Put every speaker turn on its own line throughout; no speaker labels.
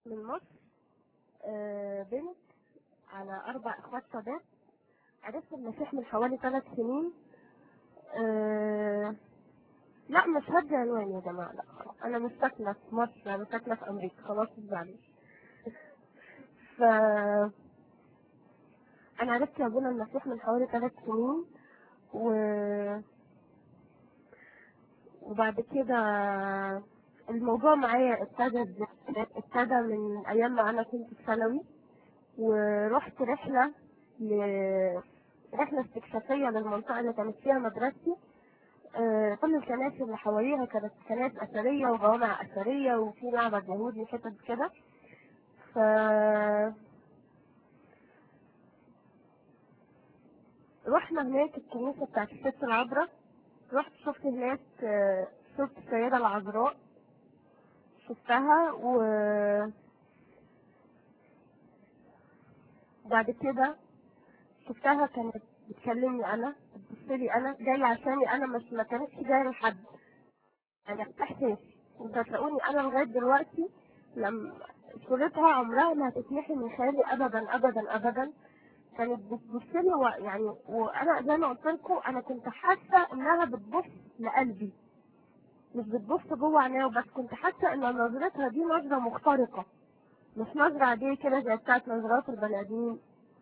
من مصر آه، بنت على أربع إخوات شباب عرفت المسيح من حوالي ثلاث سنين آه، لا مش هدي عنوان يا جماعة لا أنا مش ساكنة في مصر أنا ساكنة في أمريكا خلاص تزعلي ف أنا عرفت يا ابونا المسيح من حوالي ثلاث سنين و وبعد كده الموضوع معايا ابتدى ابتدى من ايام ما انا كنت في ثانوي ورحت رحله ل... رحله استكشافيه للمنطقه اللي كانت فيها مدرستي آه، كل الكنائس اللي حواليها كانت كنائس اثريه وجوامع اثريه وفي معبد يهودي وحتت كده ف رحنا هناك الكنيسه بتاعت الست العذراء رحت شفت هناك آه، شفت السيدة العذراء شفتها و بعد كده شفتها كانت بتكلمني انا بتبصلي انا جاية عشاني انا مش ما كانتش جاية لحد انا احساس انت هتلاقوني انا لغاية دلوقتي لما صورتها عمرها ما هتتمحي من خيالي ابدا ابدا ابدا كانت بتبصلي و... يعني وانا زي ما قلت لكم انا كنت حاسه انها بتبص لقلبي مش بتبص جوه عينيها بس كنت حاسه ان نظرتها دي نظره مخترقه مش نظره عاديه كده زي بتاعت نظرات البني ادمين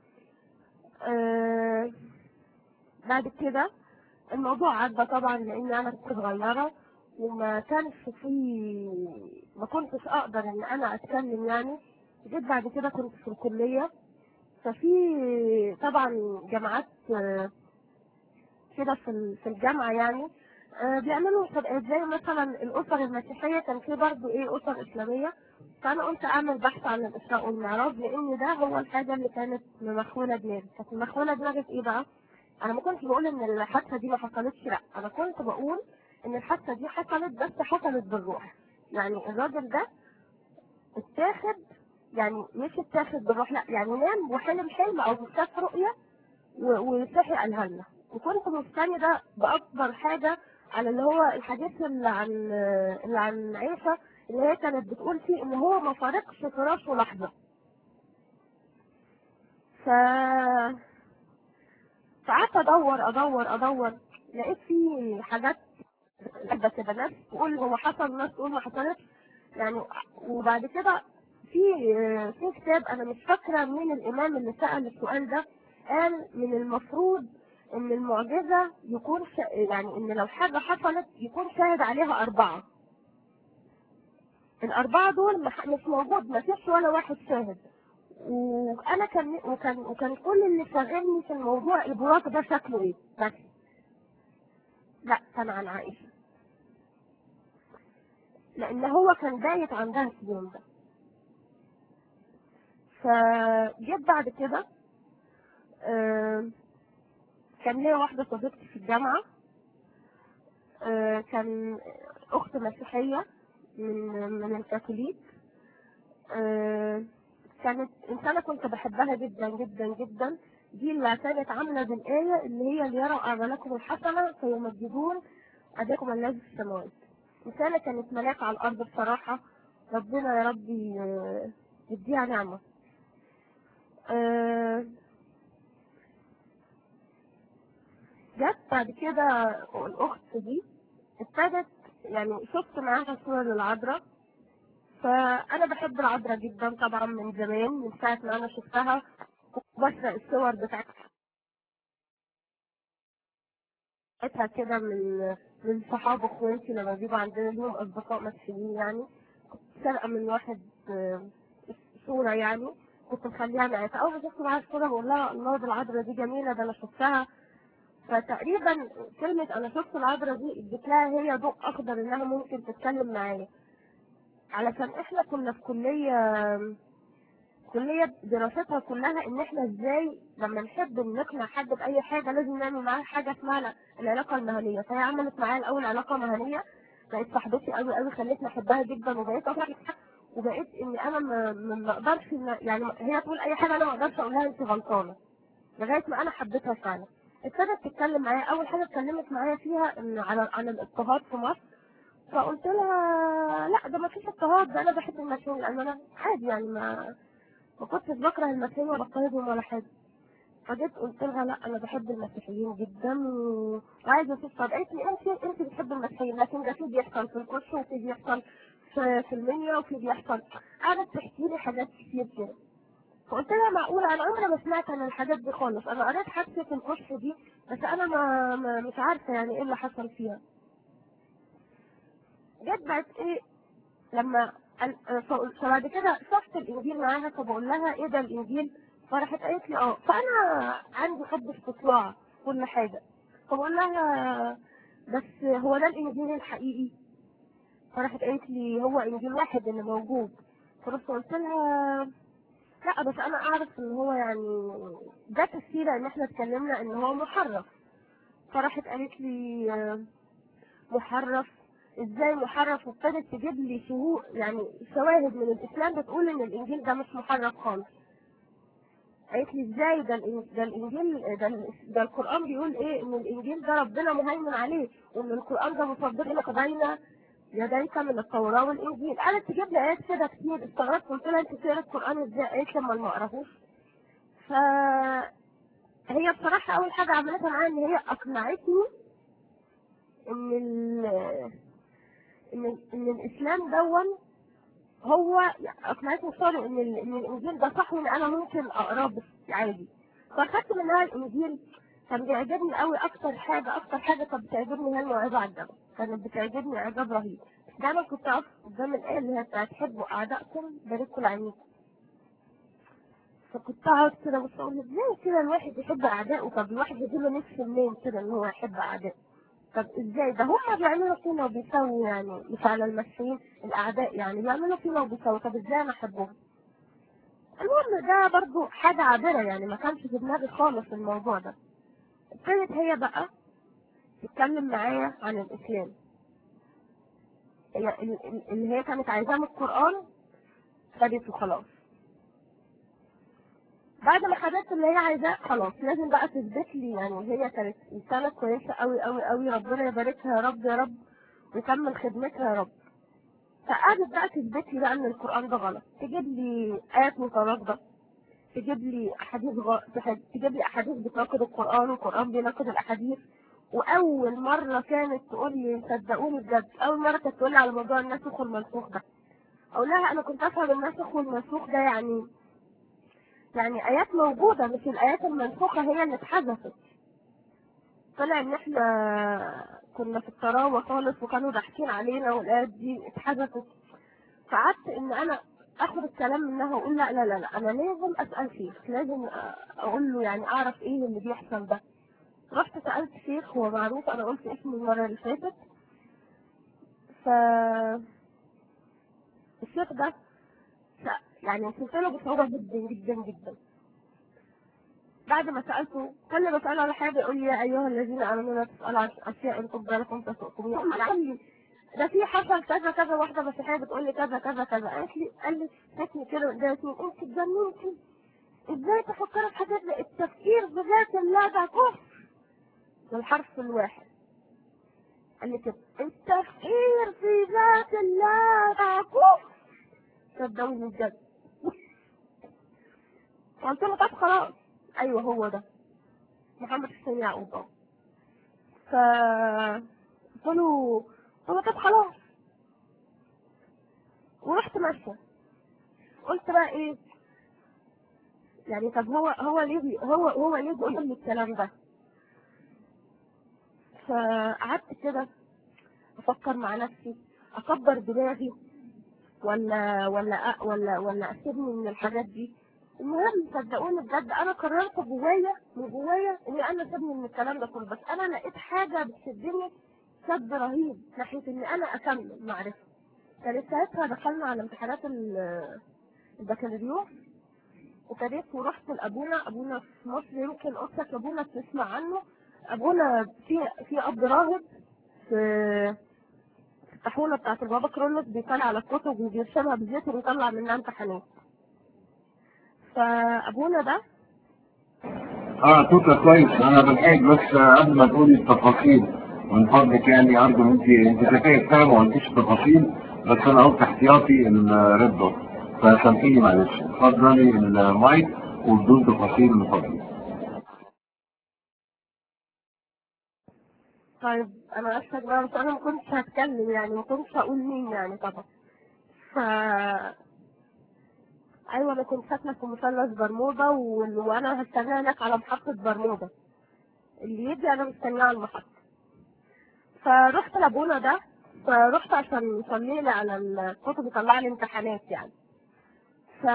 آه بعد كده الموضوع عدى طبعا لاني انا كنت صغيره وما كانش في ما كنتش اقدر ان انا اتكلم يعني جيت بعد كده كنت في الكليه ففي طبعا جامعات آه، كده في ال- في الجامعه يعني آه، بيعملوا مسابقات زي مثلا الاسر المسيحيه كان في برضه ايه اسر اسلاميه فانا قلت اعمل بحث عن الاسراء والمعراج لان ده هو الحاجه اللي كانت ممخونه دماغي كانت ممخونه دماغي في ايه بقى؟ انا ما كنتش بقول ان الحادثه دي ما حصلتش لا انا كنت بقول ان الحادثه دي حصلت بس حصلت بالروح يعني الراجل ده اتاخد يعني مش اتاخد بالروح لا يعني نام وحلم حلم او شاف رؤيه و- وصحي قالها لنا وكنت مستنده باكبر حاجه على اللي هو الحديث اللي عن اللي عن عيسى اللي هي كانت بتقول فيه ان هو ما فارقش فراشه لحظه ف فقعدت ادور ادور ادور لقيت في حاجات غريبه كده ناس تقول هو حصل ناس تقول ما حصلش يعني وبعد كده في في كتاب انا مش فاكره مين الامام اللي سال السؤال ده قال من المفروض ان المعجزه يكون ش... يعني ان لو حاجه حصلت يكون شاهد عليها اربعه الاربعه دول مح- مش موجود ما فيش ولا واحد شاهد وانا كان وكان وكان كل اللي شاغلني في الموضوع البراق ده شكله ايه بس لا كان عن عائشه لان هو كان بايت عندها في اليوم ده فجيت بعد كده آه، كان ليا واحدة صديقتي في الجامعة آه، كان أخت مسيحية من من الكاثوليك آه، كانت إنسانة كنت بحبها جدا جدا جدا دي اللي كانت عاملة بالآية اللي هي ليروا أعمالكم الحسنة فيمجدون أباكم الذي في السماوات إنسانة كانت ملاك على الأرض بصراحة ربنا يا ربي آه، يديها نعمة آه، جت بعد كده الأخت دي ابتدت يعني شفت معاها صور للعذراء فأنا بحب العذراء جدا طبعا من زمان من ساعة ما أنا شفتها وبسرق الصور بتاعتها بتاعتها كده من من صحاب اخواتي لما بيبقوا عندنا لهم اصدقاء مسيحيين يعني كنت سارقه من واحد آه، صوره يعني كنت مخليها معايا فاول ما شفت معاها الصوره بقول لها الله ده العذراء دي جميله ده انا شفتها فتقريبا كلمة أنا شفت العذراء دي اديت لها هي ضوء أخضر إنها ممكن تتكلم معايا علشان إحنا كنا في كلية كلية دراستها كلها إن إحنا إزاي لما نحب نقنع حد بأي حاجة لازم نعمل معاه حاجة اسمها العلاقة المهنية فهي عملت معايا الأول علاقة مهنية بقت صاحبتي قوي قوي خلتني أحبها جدا وبقيت أفرح وبقيت إني أنا ما ما- ما أقدرش إن- يعني هي تقول أي حاجة أنا ما أقدرش أقول لها أنت غلطانة لغاية ما أنا حبيتها فعلا ابتدت تتكلم معايا اول حاجه اتكلمت معايا فيها ان على عن الاضطهاد في مصر فقلت لها لا ده ما فيش اضطهاد ده انا بحب المسيحيين لان انا عادي يعني ما ما كنتش بكره المسيحيين ولا بضطهدهم ولا حاجه فجيت قلت لها لا انا بحب المسيحيين جدا و- وعايزه اشوف طب قالت لي انت انت بتحب المسيحيين لكن ده في بيحصل في الكرسي وفي بيحصل في, في المنيا وفي بيحصل قعدت تحكي لي حاجات كتير كده فقلت لها معقولة أنا عمري ما سمعت عن الحاجات دي خالص أنا قريت حادثة الكشف دي بس أنا ما, ما مش عارفة يعني إيه اللي حصل فيها جت بعد إيه لما ال- ف- فبعد كده شفت الإنجيل معاها فبقول لها إيه ده الإنجيل فراحت قالت لي اه فأنا عندي حب استطلاع كل حاجة فبقول لها بس هو ده الإنجيل الحقيقي فراحت قالت لي هو إنجيل واحد اللي موجود فرحت قلت لها لا بس انا اعرف ان هو يعني ده تفسير ان احنا اتكلمنا ان هو محرف فراحت قالت لي آه، محرف ازاي محرف وابتدت تجيب لي شهود يعني شواهد من الاسلام بتقول ان الانجيل ده مش محرف خالص قالت لي ازاي ده الإن- ده الانجيل ده, ال- ده القران بيقول ايه ان الانجيل ده ربنا مهيمن عليه وان القران ده مصدق لك بين يديك من التوراه والانجيل قالت تجيب لي ايات كده كتير استغربت قلت لها انت بتقرا القران ازاي قالت لي ما ما اقراهوش ف هي بصراحه اول حاجه عملتها معايا ان هي اقنعتني ان ال... ان ان الاسلام دون هو اقنعتني سوري ان ال- ان الانجيل ده صح وان انا ممكن اقراه بس عادي فاخدت منها الانجيل كان بيعجبني قوي اكتر حاجه اكتر حاجه كانت بتعجبني هي الموعظه على الجبل كانت بتعجبني اعجاب رهيب دايما كنت اقف قدام الايه اللي هي بتاعت حبوا اعدائكم باركوا لعينيكم فكنت اقعد كده بس اقول ازاي كده الواحد يحب اعدائه طب الواحد يجيله نفس منين كده ان هو يحب اعدائه طب ازاي ده هم بيعملوا فينا وبيسووا يعني مش على المسيحيين الاعداء يعني بيعملوا فينا وبيسووا طب ازاي انا احبهم المهم ده برضو حاجة عابرة يعني ما كانش في دماغي خالص الموضوع ده ابتدت هي بقى تتكلم معايا عن الإسلام هي ال- ال- اللي هي كانت عايزاه من القرآن خدته خلاص بعد ما خدت اللي هي عايزاه خلاص لازم بقى تثبت لي يعني هي كانت إنسانة كويسة قوي قوي قوي ربنا يباركها يا رب يا رب ويكمل خدمتها يا رب فقعدت بقى تثبت لي بقى ان القرآن ده غلط تجيب لي آيات متناقضة تجيب لي أحاديث غ... تجيب لي أحاديث بتناقض القرآن والقرآن بيناقض الأحاديث وأول مرة كانت تقول لي صدقوني بجد أول مرة كانت تقول لي على موضوع الناسخ والمنسوخ ده أقول لها أنا كنت أفهم الناسخ والمنسوخ ده يعني يعني آيات موجودة مش الآيات المنسوخة هي اللي اتحذفت طلع إن إحنا كنا في الطراوة خالص وكانوا ضاحكين علينا والآيات دي اتحذفت فقعدت إن أنا اخد الكلام منها واقول لا لا لا لا انا لازم اسال شيخ لازم اقول له يعني اعرف ايه اللي بيحصل ده رحت سالت شيخ هو معروف انا قلت اسمه المره اللي فاتت ف الشيخ ده س- يعني وصلت له بصعوبه جدا جدا جدا بعد ما سالته كل ما اساله على حاجه يقول لي يا ايها الذين امنوا لا تسالوا عن اشياء ان تبدى لكم تسؤكم يقوم قال لي ده في حصل كذا كذا واحده مسيحيه بتقول لي كذا كذا كذا قالت لي قال لي شكلي كده قدامي انت اتجننتي ازاي تفكري في حاجات زي التفكير بذات الله ده كفر بالحرف الواحد قال لي كده التفكير في ذات الله ده كفر صدقوني بجد قلت له طب خلاص ايوه هو ده محمد حسين يعقوب اه ف قلت له قلت له طب خلاص ورحت ماشيه قلت بقى ايه يعني طب هو هو ليه بي- هو هو ليه بيقول لي الكلام ده فقعدت كده افكر مع نفسي اكبر دماغي ولا ولا أ- ولا ولا اسيبني من الحاجات دي المهم صدقوني بجد انا قررت جوايا من جوايا اني انا اسيبني من الكلام ده كله بس انا لقيت حاجه بتشدني شد رهيب ناحيه ان انا اكمل معرفه كانت ساعتها دخلنا على امتحانات ال- البكالوريوس وابتديت ورحت لابونا ابونا في مصر يمكن قصتك ابونا بتسمع عنه ابونا في في اب راهب في في الطاحونه بتاعت البابا كرولوس بيطلع على الكتب وبيرسمها بزيت وبيطلع منها امتحانات فابونا ده
اه توتا كويس انا بنحب بس قبل ما تقولي التفاصيل من فضلك يعني ارجو ان انت انت ذكيه فعلا ما قلتيش تفاصيل بس انا قلت احتياطي الريد دوت فسامحيني معلش اتفضلي المايك وبدون تفاصيل من فضلك
طيب انا اسفه بقى بس انا ما كنتش هتكلم يعني ما كنتش هقول مين يعني طبعا ف ايوه انا كنت ساكنه في مثلث برمودا وال- وانا هستناه هناك على محطه برمودا اللي يجي انا مستناه على المحطه فرحت لابونا ده فرحت عشان يصلي لي على الكتب يطلع لي امتحانات يعني ف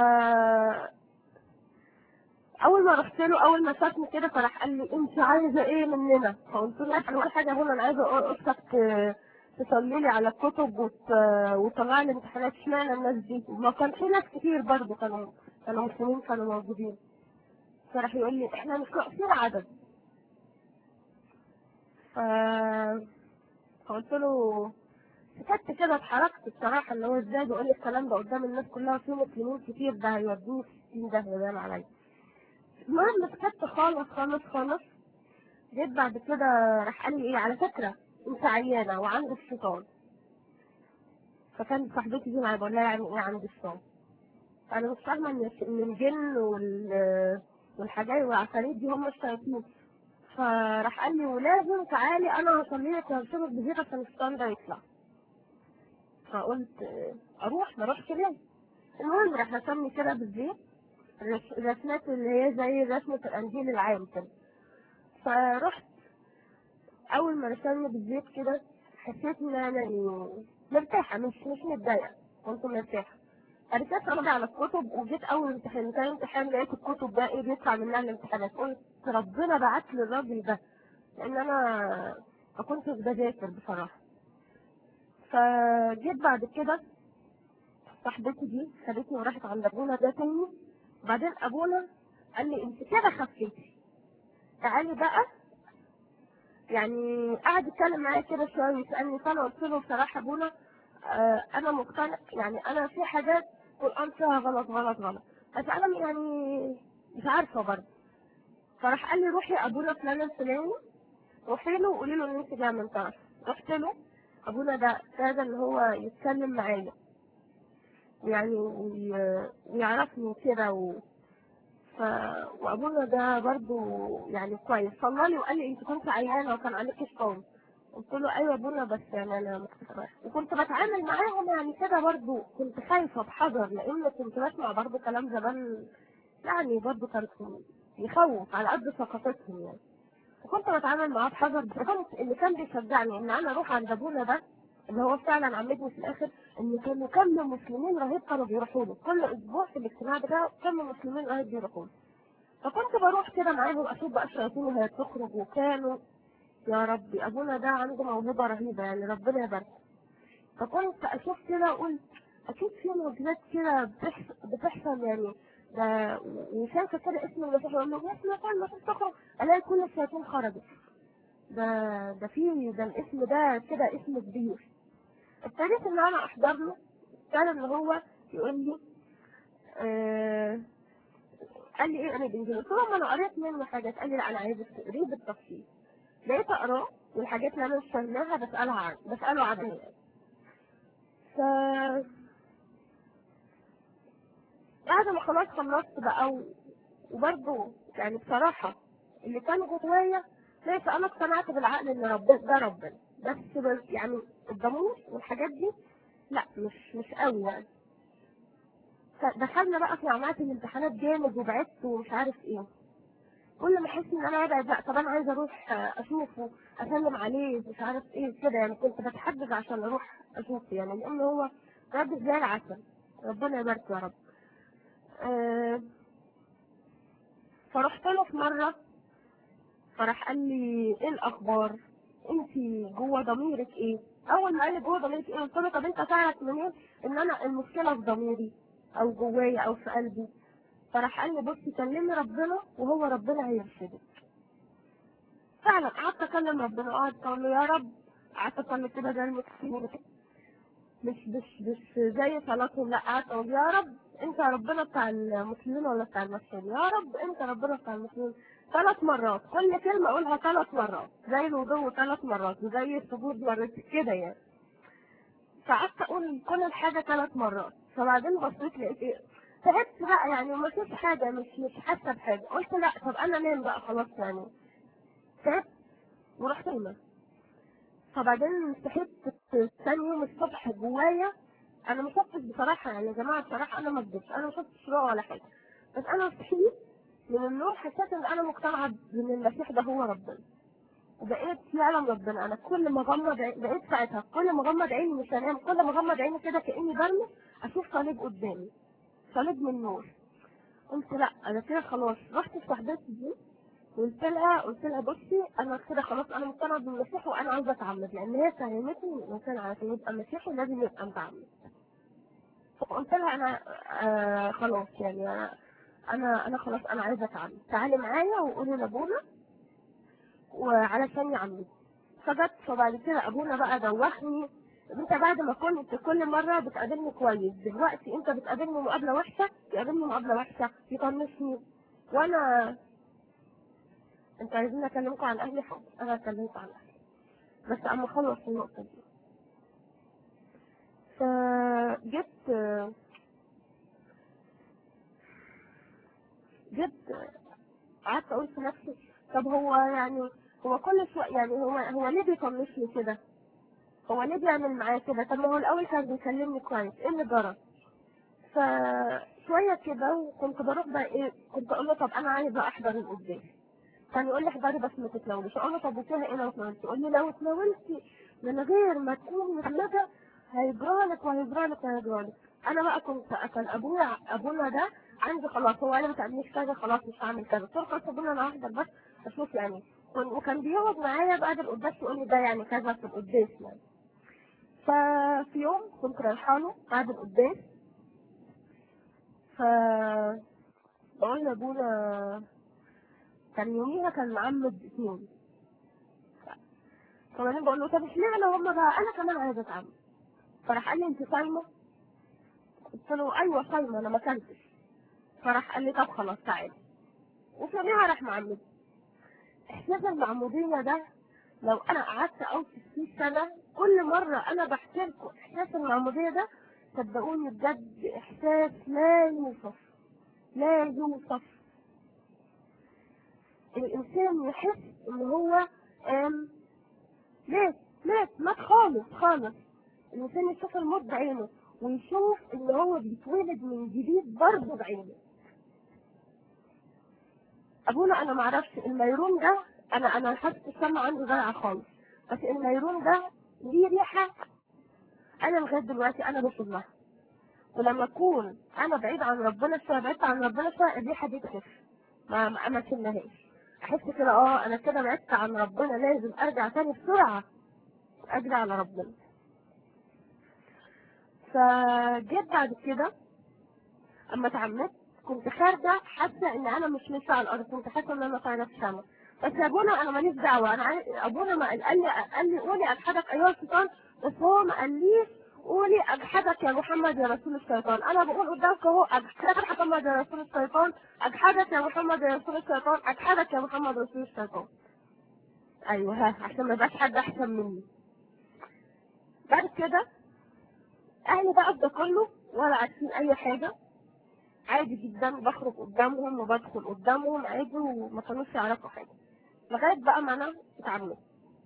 اول ما رحت له اول ما شافني كده فراح قال لي انت عايزه ايه مننا فقلت له انا اول حاجه هنا انا عايزه اختك ت- تصلي لي على الكتب وت... وتطلع لي امتحانات اشمعنى الناس دي ما كان في ناس كتير برضه كانوا كانوا مسلمين كانوا موجودين فراح يقول لي احنا مش ناقصين عدد ف... فقلت له سكت كده اتحركت بصراحه اللي هو ازاي بيقول لي الكلام ده قدام الناس كلها في مسلمين كتير ده هيودوني في 60 ده هيبان عليا المهم سكت خالص خالص خالص جيت بعد كده راح قال لي ايه على فكره انت عيانه وعندك شيطان فكانت صاحبتي دي معايا بقول لها يعني ايه عندي شيطان انا مش فاهمه ان ان الجن وال والحاجات والعفاريت دي هم الشياطين فراح قال لي ولازم تعالي انا هصلي لك وهرسمك بزيت عشان الشيطان ده يطلع فقلت اه، اروح ما اروحش ليه المهم راح رسمني كده بالزيت الرس- الرسمات اللي هي زي رسمة الأنجيل العام كده فرحت أول ما رسمني بالزيت كده حسيت إن أنا يعني مرتاحة مش مش متضايقة كنت مرتاحة رجعت أرجع على الكتب وجيت أول امتحان كان امتحان لقيت الكتب ده إيه بيطلع منها الامتحانات قلت ربنا بعت لي الراجل ده لأن أنا ما كنتش بذاكر بصراحة فجيت بعد كده صاحبتي دي خدتني وراحت عند أبونا ده تاني بعدين ابونا قال لي انت كده خفيتي تعالي بقى يعني قعد يتكلم معايا كده شويه ويسالني فانا قلت له بصراحه ابونا آه انا مقتنع يعني انا في حاجات القران فيها غلط غلط غلط بس انا يعني مش عارفه برضه فراح قال لي روحي ابونا فلان الفلاني روحي له وقولي له ان انت جايه من طرف رحت له ابونا ده ابتدى ان هو يتكلم معايا يعني وي- ويعرفني كده و... ف... وابونا ده برضو يعني كويس صلى لي وقال لي انت كنت عيانه وكان عليك شيطان قلت له ايوه يا ابونا بس يعني انا مكتفى. وكنت بتعامل معاهم يعني كده برضو كنت خايفه بحذر لان كنت بسمع برضو كلام زمان يعني برضو كان يخوف على قد ثقافتهم يعني وكنت بتعامل معاه بحذر بس كنت اللي كان بيشجعني ان انا اروح عند ابونا ده اللي هو فعلا عمدني في الاخر ان كانوا كم مسلمين رهيب كانوا بيروحوا له كل اسبوع في الاجتماع بتاعه كم مسلمين رهيب بيروحوا له فكنت بروح كده معاهم اشوف بقى الشياطين وهي بتخرج وكانوا يا ربي ابونا ده عنده موهبه رهيبه يعني ربنا يبارك فكنت اشوف كده اقول اكيد في معجزات كده بتحصل, بتحصل يعني ده وشايفه كده اسم المسيح يقول له اسم يسوع المسيح تخرج الاقي كل الشياطين خرجت ده ده في ده الاسم ده كده اسم كبير ابتديت ان انا احضر له كان ان هو يقول لي آه قال لي ايه انا بنجي قلت له ما انا قريت منه حاجات قال لي لا انا عايزك تقريه بالتفصيل بقيت اقراه والحاجات اللي انا مش فاهماها بسالها عن بساله عنها ف بعد ما خلاص خلصت بقى و... وبرضه يعني بصراحة اللي كان جوايا ماشي انا اقتنعت بالعقل ان ربنا ده ربنا بس بس يعني الضمير والحاجات دي لا مش مش قوي يعني فدخلنا بقى في عملية الامتحانات جامد وبعدت ومش عارف ايه كل ما احس ان انا ابعد لا طب انا عايزه اروح اشوفه اسلم عليه مش عارف ايه كده يعني كنت بتحدد عشان اروح اشوفه يعني لان هو رد زي العسل ربنا يبارك يا رب أه فرحت له في مره فراح قال لي ايه الاخبار انت جوه ضميرك ايه اول ما قال لي جوه ضميرك ايه قلت له طب انت تعرف منين ان انا المشكله في ضميري او جوايا او في قلبي فراح قال لي بصي كلمي ربنا وهو ربنا هيرشدك فعلا قعدت اكلم ربنا قعدت اقول له يا رب قعدت اصلي كده زي المسلمين مش مش مش زي صلاتهم لا قعدت اقول يا رب انت ربنا بتاع المسلمين ولا بتاع المسيحيين يا رب انت ربنا بتاع المسلمين ثلاث مرات كل كلمة اقولها ثلاث مرات زي الوضوء ثلاث مرات وزي السجود مرتين كده يعني فقعدت اقول كل الحاجة ثلاث مرات فبعدين بصيت لقيت ايه تعبت بقى يعني ما فيش حاجة مش مش حاسة بحاجة قلت لا طب انا نام بقى خلاص يعني تعبت ورحت نايمة فبعدين صحيت ثاني يوم الصبح جوايا انا ما شفتش بصراحة يعني يا جماعة بصراحة انا ما اكذبش انا ما شفتش رؤى ولا حاجة بس انا صحيت من النوم حسيت ان انا مقتنعة ان المسيح ده هو ربنا وبقيت يعلم ربنا انا كل ما اغمض عي- بقيت ساعتها كل ما اغمض عيني مش هنام كل ما اغمض عيني كده كاني برمي اشوف صليب قدامي صليب من نور قلت لا انا كده خلاص رحت لصاحبتي دي قلت لها قلت لها بصي انا كده خلاص انا مقتنعه بالمسيح وانا عايزه اتعمد لان هي فهمتني الانسان عشان يبقى مسيحي لازم يبقى متعمد فقلت لها انا آه خلاص يعني انا انا انا خلاص انا عايزه اتعمد تعالي معايا وقولي لابونا وعلشان يعمد فجت فبعد كده ابونا بقى دوخني انت بعد ما كنت كل مره بتقابلني كويس دلوقتي انت بتقابلني مقابله وحشه تقابلني مقابله وحشه يطنشني وانا انت عايزين اكلمكم عن اهلي حاضر انا اتكلمت عن اهلي بس اما اخلص النقطه دي فجبت جبت قعدت اقول في نفسي طب هو يعني هو كل شويه يعني هو هو ليه بيطنشني كده؟ هو ليه بيعمل معايا كده؟ طب ما هو الاول كان بيكلمني كويس، ايه اللي جرى؟ فشويه كده وكنت بروح بقى ايه كنت اقول له طب انا عايزه احضر القداس كان يقول لي احضري بس ما تتناوليش اقول له طب وفيها ايه لو اتناولتي؟ يقول لي لو اتناولتي من غير ما تكون مخلده هيجرالك وهيجرالك وهيجرالك انا بقى كنت كان ابويا ابونا ده عندي خلاص هو قال ما تعمليش كذا خلاص مش هعمل كذا قلت له خلاص ابونا انا هحضر بس اشوف يعني كن- وكان بيقعد معايا بعد القداس يقول لي ده يعني كذا في القداس يعني ففي يوم كنت رايحه له بعد القداس ف بقول لابونا كان يوميها كان معمد اثنين فبعدين بقول له طب اشمعنى هما بقى انا كمان عايزه اتعمد فراح قال لي انت صايمه قلت له ايوه صايمه انا ما اكلتش فراح قال لي طب خلاص تعالي وفي يوميها راح معمد احساس المعموديه ده لو انا قعدت اوصف فيه سنه كل مره انا بحكي لكم احساس المعموديه ده صدقوني بجد احساس لا يوصف لا يوصف الانسان يحس ان هو آم، مات مات مات خالص خالص الانسان يشوف الموت بعينه ويشوف ان هو بيتولد من جديد برضه بعينه ابونا انا معرفش الميرون ده انا انا حاسه السما عنده ضايعه خالص بس الميرون ده ليه ريحه انا لغايه دلوقتي انا بشمها ولما اكون انا بعيد عن ربنا شويه بعدت عن ربنا شويه الريحه دي تخف ما ما ما شمهاش احس كده اه انا كده بعدت عن ربنا لازم ارجع تاني بسرعه اجري على ربنا فجيت بعد كده اما اتعمدت كنت خارجه حاسه ان انا مش ماشيه على الارض كنت حاسه ان انا طايره في السما بس يا ابونا انا ماليش دعوه انا عايز ابونا ما قال قال لي قال لي قولي اجحدك ايها الشيطان بس هو ما قاليش قولي اجحدك يا محمد يا رسول الشيطان انا بقول قدامك اهو اجحدك يا محمد يا رسول الشيطان اجحدك يا محمد يا رسول الشيطان اجحدك يا محمد يا رسول الشيطان ايوه ها عشان ما يبقاش حد احسن مني بعد كده اهلي بقى ده كله ولا عارفين اي حاجه عادي جدا بخرج قدامهم وبدخل قدامهم عادي وما كانوش يعرفوا حاجه لغايه بقى ما انا اتعمدت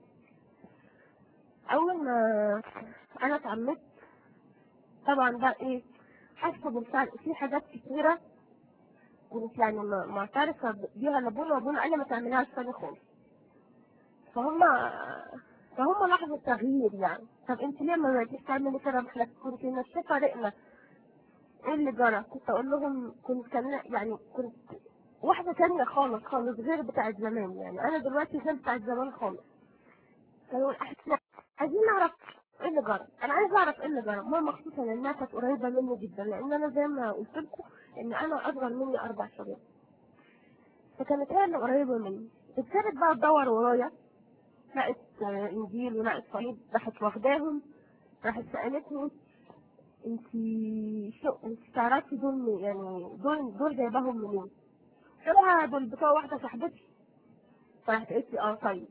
اول ما انا اتعمدت طبعا بقى ايه حاسه بالفعل في حاجات كتيره كنت يعني ما- معترفه بيها لابونا وابونا قال لي ما تعملهاش تاني خالص فهم فهم لاحظوا التغيير يعني طب انت ليه ما بقيتيش تعملي كده ما احنا كنت نفس فرقنا ايه اللي جرى كنت اقول لهم كنت كان يعني كنت واحدة تانية خالص خالص غير بتاعت زمان يعني انا دلوقتي غير بتاعت زمان خالص كانوا احنا عايزين نعرف ايه اللي جرى انا عايز اعرف ايه اللي جرى ماما خصوصا لانها كانت قريبة مني جدا لان انا زي ما قلت لكم ان انا اصغر مني اربع شهور فكانت هي اللي قريبة مني ابتدت بقى تدور ورايا لقت آه، انجيل ولقت صليب راحت واخداهم راحت سالتني انت شو انت تعرفي دول من- يعني دول دول جايباهم منين؟ قلت لها دول بتوع واحده صاحبتي فراحت قالت لي اه طيب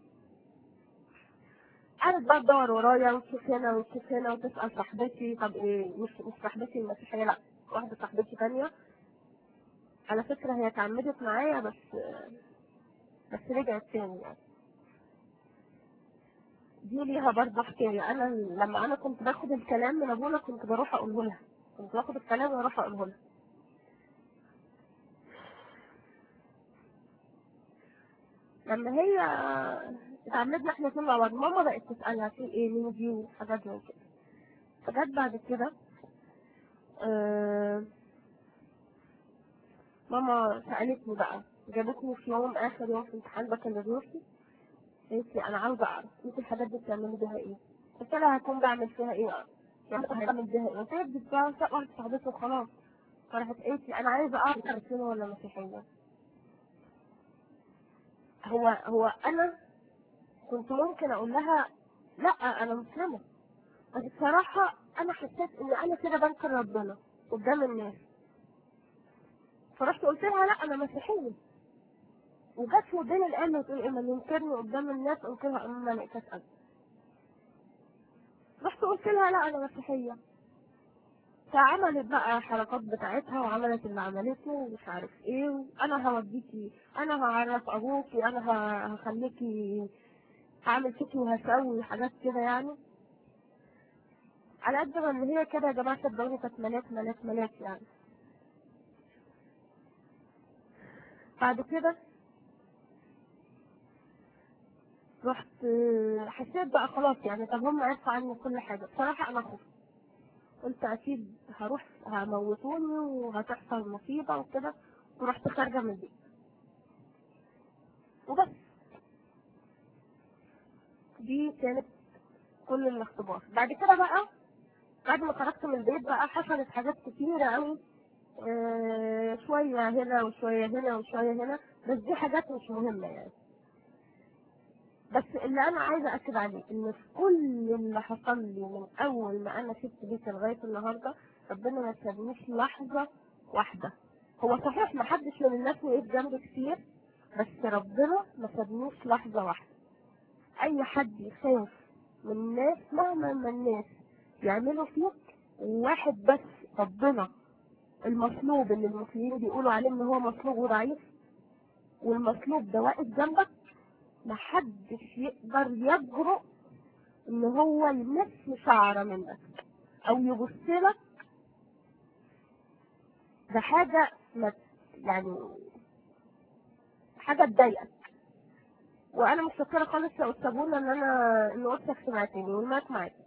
قعدت بقى تدور ورايا وتشوف هنا وتشوف هنا وتسال صاحبتي طب ايه مش مش صاحبتي المسيحيه لا واحده صاحبتي تانية على فكره هي اتعمدت معايا بس بس رجعت تاني يعني دي ليها برضه حكايه انا لما انا كنت باخد الكلام من ابونا كنت بروح اقوله لها كنت باخد الكلام واروح اقوله لها لما هي اتعمدنا احنا الاثنين مع بعض ماما بقت تسالها في ايه مين دي وحاجات زي كده فجت بعد كده آه، ماما سالتني بقى جابتني في يوم اخر يوم في امتحان بكالوريوسي قالت لي انا عاوزه اعرف انت الحاجات دي بتعملي بيها ايه؟ قلت لها هكون بعمل فيها ايه؟ يعني بعمل بيها ايه؟ قلت لها دي بتاع واحده صاحبتي وخلاص فراحت قالت لي انا عايزه اعرف كريستيانو ولا مسيحيه هو هو انا كنت ممكن اقول لها لا انا مسلمه بس بصراحه انا حسيت ان انا كده بنكر ربنا قدام الناس فرحت قلت لها لا انا مسيحيه وجت في وداني الآن وتقول إيه ما ينكرني قدام الناس أنكرها أمام ملائكة أب رحت قلت لها لا أنا مسيحية فعملت بقى الحركات بتاعتها وعملت اللي عملته ومش عارف ايه وانا هوديكي انا هعرف ابوكي انا ه- هخليكي هعمل فيكي وهسوي حاجات كده يعني على قد ما ان هي كده يا جماعه صدقوني كانت ملاك ملاك ملاك يعني بعد كده رحت حسيت بقى خلاص يعني طب هم عرفوا عني كل حاجه بصراحه انا خفت قلت اكيد هروح هموتوني وهتحصل مصيبه وكده ورحت خارجه من البيت وبس دي كانت كل الاختبار بعد كده بقى بعد ما خرجت من البيت بقى حصلت حاجات كتيرة قوي آه شوية هنا وشوية هنا وشوية هنا بس دي حاجات مش مهمة يعني بس اللي انا عايزة اكد عليه ان في كل اللي حصل لي من اول ما انا سبت بيت لغاية النهاردة ربنا ما سابنيش لحظة واحدة هو صحيح ما حدش من الناس وقف جنبي كتير بس ربنا ما سابنيش لحظة واحدة اي حد يخاف من الناس مهما ما الناس يعملوا فيك واحد بس ربنا المصلوب اللي المسلمين بيقولوا عليه ان هو مصلوب وضعيف والمصلوب ده واقف جنبك محدش يقدر يجرؤ ان هو يمس شعرة منك او يبص لك بحاجة ما يعني حاجة تضايقك وانا متشكرة خالص يا استاذ بولا ان انا ان قلتك سمعتني والمايك معاك